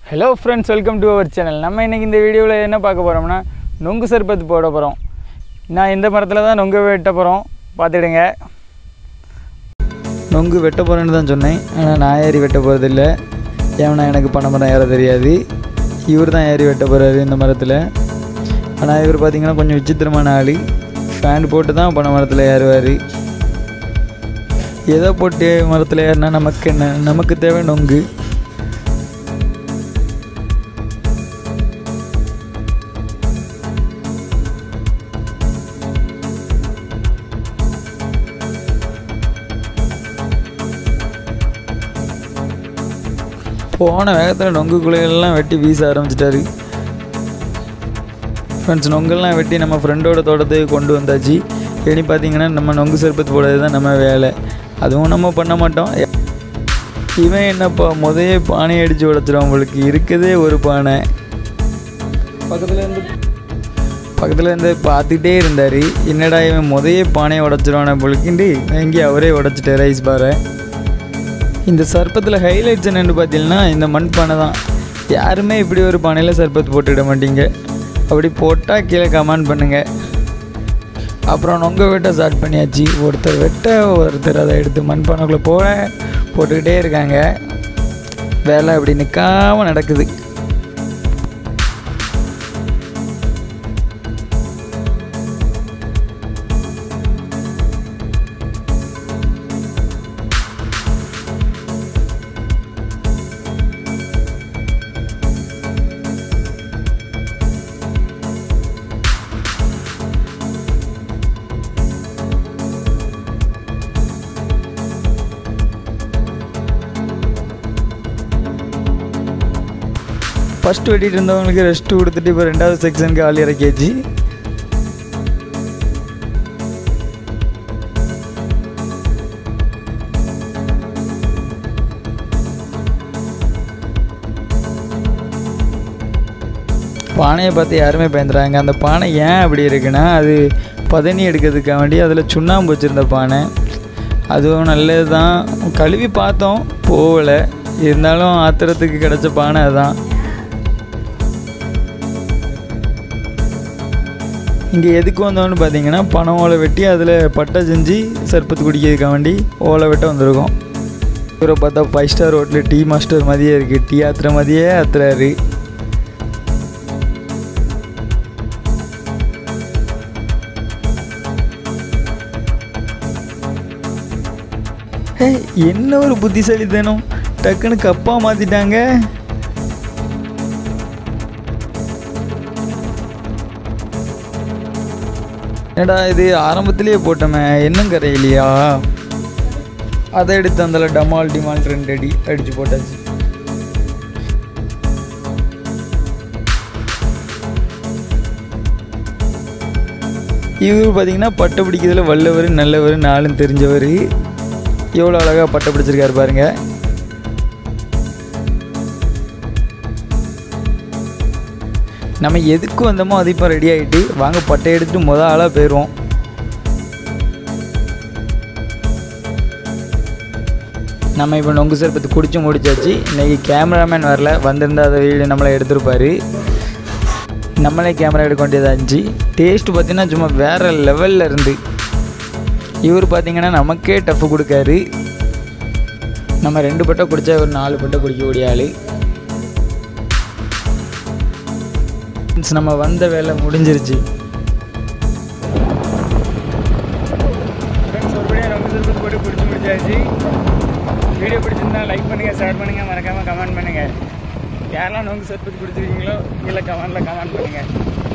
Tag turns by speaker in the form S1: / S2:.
S1: hello friends welcome to our channel நம்ம இன்றைக்கி இந்த வீடியோவில் என்ன பார்க்க போகிறோம்னா நொங்கு சர்பத்து போட போகிறோம் நான் இந்த மரத்தில் தான் நொங்கு வெட்ட போகிறோம் பார்த்துடுங்க நொங்கு வெட்ட போகிறேன்னு தான் சொன்னேன் ஆனால் நான் ஏறி வெட்ட போகிறதில்ல ஏன்னா எனக்கு பனை மரம் ஏற தெரியாது இவர் தான் ஏறி வெட்ட போகிறாரு இந்த மரத்தில் ஆனால் இவர் பார்த்திங்கன்னா கொஞ்சம் விசித்திரமான ஆள் ஃபேன் போட்டு தான் பனை மரத்தில் ஏறுவார் எதை போட்டு மரத்தில் ஏறினா நமக்கு என்ன நமக்கு தேவை நொங்கு போன வேகத்தில் நொங்கு குலைகள்லாம் வெட்டி வீச ஆரம்பிச்சிட்டாரு ஃப்ரெண்ட்ஸ் நொங்கெல்லாம் வெட்டி நம்ம ஃப்ரெண்டோட தோட்டத்துக்கு கொண்டு வந்தாச்சு இனி பார்த்தீங்கன்னா நம்ம நொங்கு சர்பத்து போடுறது தான் நம்ம வேலை அதுவும் நம்ம பண்ண மாட்டோம் இவன் என்னப்பா முதைய பானையை அடித்து உடச்சிடும் உங்களுக்கு இருக்குதே ஒரு பானை பக்கத்தில் இருந்து பக்கத்தில் இருந்து பார்த்துக்கிட்டே இருந்தார் என்னடா இவன் முதைய பானையை உடச்சிடுவானே பொழுக்கிண்டு வாங்கி அவரே உடச்சிட்டார் ரைஸ் பாறை இந்த சர்பத்தில் ஹைலைட்ஸ் என்னென்னு பார்த்தீங்கன்னா இந்த மண் பானை தான் யாருமே இப்படி ஒரு பானையில் சர்பத் போட்டுவிட மாட்டீங்க அப்படி போட்டால் கீழே கமெண்ட் பண்ணுங்கள் அப்புறம் நொங்க வெட்ட ஸ்டார்ட் பண்ணியாச்சு ஒருத்தர் வெட்ட ஒருத்தர் அதை எடுத்து மண் பானைக்குள்ளே போட போட்டுக்கிட்டே இருக்காங்க வேலை அப்படி நிற்காம நடக்குது ஃபஸ்ட்டு வெட்டிட்டு இருந்தவங்களுக்கு ரெஸ்ட்டு கொடுத்துட்டு இப்போ ரெண்டாவது செக்ஷனுக்கு ஆள் இறக்கியாச்சு பானையை பார்த்து யாருமே பயந்துறாங்க அந்த பானை ஏன் அப்படி இருக்குன்னா அது பதனி எடுக்கிறதுக்காக வேண்டி அதில் சுண்ணாம்பு வச்சுருந்த பானை அதுவும் நல்லது தான் கழுவி பார்த்தோம் போகலை இருந்தாலும் ஆத்திரத்துக்கு கிடச்ச பானை அதுதான் இங்கே எதுக்கு வந்தோம்னு பார்த்தீங்கன்னா பணம் ஓலை வெட்டி அதில் பட்டை செஞ்சு சர்பத்து குடிக்கிறதுக்காக வேண்டி ஓலை வெட்ட வந்திருக்கோம் இவரை பார்த்தா ஃபைவ் ஸ்டார் ஹோட்டலில் டீ மாஸ்டர் மாதிரியே இருக்குது டீ ஆத்துற மாதிரியே ஆத்துறாரு என்ன ஒரு புத்திசாலித்தனம் டக்குன்னு கப்பாக மாற்றிட்டாங்க என்னடா இது ஆரம்பத்திலேயே போட்டோமே இன்னும் கரையிலையா அதை எடுத்து அதில் டமால் டிமால் ரெண்டு அடி அடித்து போட்டாச்சு இவர் பார்த்தீங்கன்னா பட்டை பிடிக்கிறதுல வல்லவர் நல்லவர் நாளும் தெரிஞ்சவர் எவ்வளோ அழகாக பட்டை பிடிச்சிருக்காரு பாருங்க நம்ம எதுக்கு வந்தோமோ அது இப்போ ரெடி ஆகிட்டு வாங்க பட்டை எடுத்துட்டு முத ஆளாக போயிடுவோம் நம்ம இப்போ நொங்கு சர்பத்து குடிச்சு முடிச்சாச்சு இன்றைக்கி கேமராமேன் வரல வந்திருந்தா அதை வீடியோ நம்மளை எடுத்துருப்பார் நம்மளே கேமரா எடுக்க வேண்டியதாக இருந்துச்சு டேஸ்ட்டு பார்த்தீங்கன்னா சும்மா வேறு லெவலில் இருந்து இவர் பார்த்தீங்கன்னா நமக்கே டஃப் கொடுக்காரு நம்ம ரெண்டு பட்டை குடித்தா ஒரு நாலு பட்டை குடிக்கக்கூடிய ஆள் நம்ம வந்த வேலை முடிஞ்சிருச்சு போட்டு பிடிச்சி முடிச்சாச்சு வீடியோ பிடிச்சிருந்தா லைக் பண்ணுங்கள் ஷேர் பண்ணுங்கள் மறக்காமல் கமெண்ட் பண்ணுங்கள் யாரெல்லாம் நோங்கு சர்பத்து பிடிச்சிருக்கீங்களோ கீழே கமெண்டில் கமெண்ட் பண்ணுங்கள்